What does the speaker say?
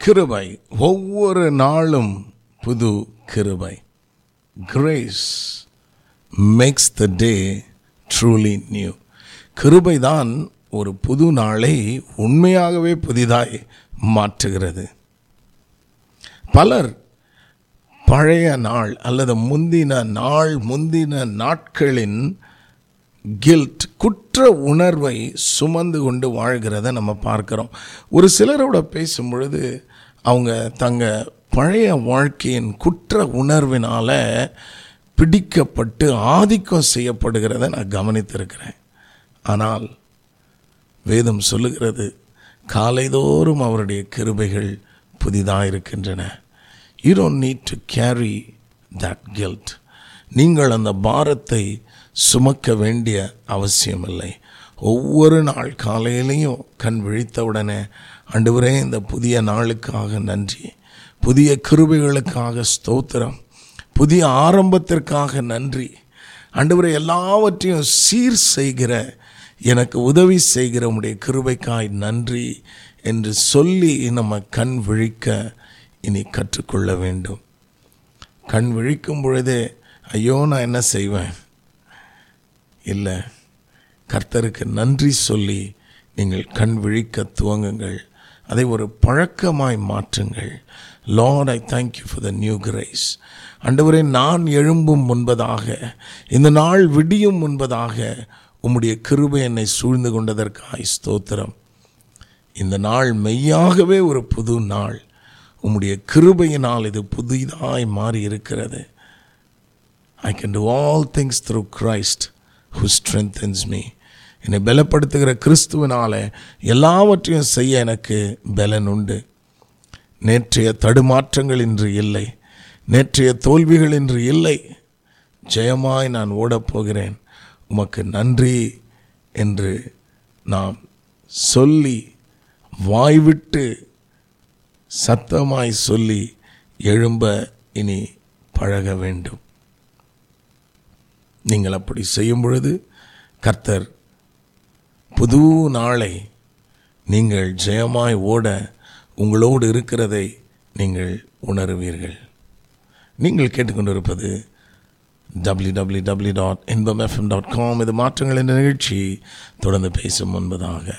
கிருபை ஒவ்வொரு நாளும் புது கிருபை grace makes the day truly new கிருபை தான் ஒரு புது நாளை உண்மையாகவே புதிதாய் மாற்றுகிறது பலர் பழைய நாள் அல்லது முந்தின நாள் முந்தின நாட்களின் கில்ட் குற்ற உணர்வை சுமந்து கொண்டு வாழ்கிறத நம்ம பார்க்கிறோம் ஒரு சிலரோட பேசும் பொழுது அவங்க தங்க பழைய வாழ்க்கையின் குற்ற உணர்வினால பிடிக்கப்பட்டு ஆதிக்கம் செய்யப்படுகிறத நான் கவனித்திருக்கிறேன் ஆனால் வேதம் சொல்லுகிறது காலைதோறும் அவருடைய கிருபைகள் புதிதாக இருக்கின்றன you don't need to carry that guilt நீங்கள் அந்த பாரத்தை சுமக்க வேண்டிய அவசியமில்லை ஒவ்வொரு நாள் காலையிலையும் கண் விழித்தவுடனே ஆண்டவரே இந்த புதிய நாளுக்காக நன்றி புதிய கிருபைகளுக்காக ஸ்தோத்திரம் புதிய ஆரம்பத்திற்காக நன்றி ஆண்டவரே எல்லாவற்றையும் சீர் செய்கிற எனக்கு உதவி செய்கிற உடைய கிருபைக்காய் நன்றி என்று சொல்லி நம்ம கண் விழிக்க இனி கற்றுக்கொள்ள வேண்டும் கண் விழிக்கும் பொழுதே ஐயோ நான் என்ன செய்வேன் இல்லை கர்த்தருக்கு நன்றி சொல்லி நீங்கள் கண் விழிக்க துவங்குங்கள் அதை ஒரு பழக்கமாய் மாற்றுங்கள் Lord I thank you for the new grace அண்டவரே நான் எழும்பும் முன்பதாக இந்த நாள் விடியும் முன்பதாக உம்முடைய கிருபை என்னை சூழ்ந்து கொண்டதற்காய் ஸ்தோத்திரம் இந்த நாள் மெய்யாகவே ஒரு புது நாள் உம்முடைய கிருபையினால் இது புதிதாய் மாறி இருக்கிறது I can do all things through Christ who strengthens me என்னை பலப்படுத்துகிற கிறிஸ்துவனால எல்லாவற்றையும் செய்ய எனக்கு பலன் உண்டு நேற்றைய தடுமாற்றங்கள் இன்று இல்லை நேற்றைய தோல்விகள் இன்று இல்லை ஜெயமாய் நான் ஓடப்போகிறேன் உமக்கு நன்றி என்று நாம் சொல்லி வாய்விட்டு சத்தமாய் சொல்லி எழும்ப இனி பழக வேண்டும் நீங்கள் அப்படி செய்யும் பொழுது கர்த்தர் புது நாளை நீங்கள் ஜெயமாய் ஓட உங்களோடு இருக்கிறதை நீங்கள் உணருவீர்கள் நீங்கள் கேட்டுக்கொண்டிருப்பது W W W dot Inbam FM dot com இது மாற்றங்கள் என்ற நிகழ்ச்சி தொடர்ந்து பேசும் முன்பதாக